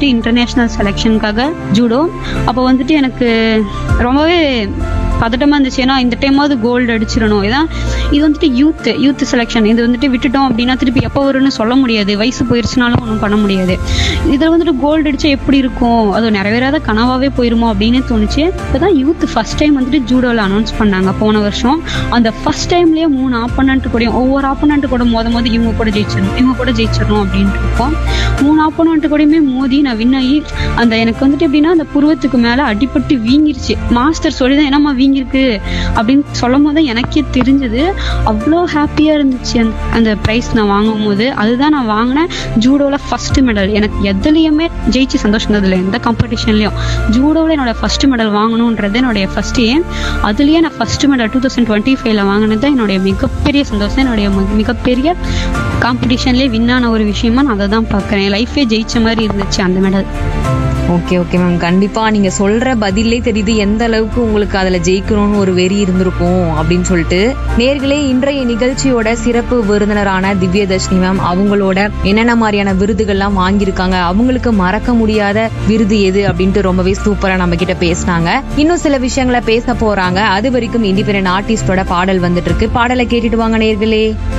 வந்துட்டு international செலெக்ஷனுக்காக judo அப்போ வந்துட்டு எனக்கு ரொம்பவே பதட்டமாக இருந்துச்சு ஏன்னா இந்த டைமாவது கோல்டு அடிச்சிடணும் இதான் இது வந்துட்டு யூத் யூத் செலெக்ஷன் இது வந்துட்டு விட்டுட்டோம் அப்படின்னா திருப்பி எப்போ வரும்னு சொல்ல முடியாது வயசு போயிருச்சுனாலும் ஒன்றும் பண்ண முடியாது இதில் வந்துட்டு கோல்டு அடிச்சா எப்படி இருக்கும் அது நிறைவேறாத கனவாவே போயிருமோ அப்படின்னு தோணுச்சு இப்போதான் யூத் ஃபர்ஸ்ட் டைம் வந்துட்டு ஜூடோவில் அனௌன்ஸ் பண்ணாங்க போன வருஷம் அந்த ஃபர்ஸ்ட் டைம்லேயே மூணு ஆப்போனண்ட் கூடயும் ஒவ்வொரு ஆப்போனண்ட் கூட மோத மோத இவங்க கூட ஜெயிச்சிடணும் இவங்க கூட ஜெயிச்சிடணும் அப்படின்ட்டு இருக்கோம் மூணு ஆப்போனண்ட் கூடயுமே மோதி நான் வின் ஆகி அந்த எனக்கு வந்துட்டு எப்படின்னா அந்த புருவத்துக்கு மேலே அடிபட்டு வீங்கிருச்சு மாஸ்டர் சொல்லி தான் என்னம்மா வீங்கிருக்கு அப்படின்னு சொல்லும் போது தான் எனக்கே தெரிஞ்சது அவ்வளோ ஹாப்பியாக இருந்துச்சு அந்த அந்த ப்ரைஸ் நான் வாங்கும் போது அதுதான் நான் வாங்கினேன் ஜூடோவில் ஃபர்ஸ்ட் மெடல் எனக்கு எதுலேயுமே ஜெயிச்சு சந்தோஷம் இல்லை எந்த காம்படிஷன்லையும் ஜூடோவில் என்னோட ஃபர்ஸ்ட் மெடல் வாங்கணுன்றது என்னுடைய ஃபர்ஸ்ட் ஏம் அதுலேயே நான் first medal two thousand twenty ஃபைவ்ல வாங்கினது தான் என்னுடைய மிகப்பெரிய சந்தோஷம் என்னுடைய மி- மிகப்பெரிய காம்படிஷன்லேயே வின் ஆன ஒரு விஷயமா நான் அதை தான் பார்க்குறேன் லைஃபே ஜெயிச்ச மாதிரி இருந்துச்சு அந்த மெடல் ஓகே ஓகே மேம் கண்டிப்பா நீங்க சொல்ற பதிலே தெரியுது எந்த அளவுக்கு உங்களுக்கு அதுல ஜெயிக்கணும்னு ஒரு வெறி இருந்திருக்கும் அப்படின்னு சொல்லிட்டு நேர்களே இன்றைய நிகழ்ச்சியோட சிறப்பு விருந்தினரான திவ்யதர்ஷினி மேம் அவங்களோட என்னென்ன மாதிரியான விருதுகள்லாம் வாங்கியிருக்காங்க அவங்களுக்கு மறக்க முடியாத விருது எது அப்படின்ட்டு ரொம்பவே சூப்பரா நம்ம கிட்ட பேசினாங்க இன்னும் சில விஷயங்களை பேச போறாங்க அது வரைக்கும் இண்டிபெண்டன்ட் ஆர்டிஸ்டோட பாடல் வந்துட்டு இருக்கு பாடலை கேட்டுட்டு வாங்க நேர்களே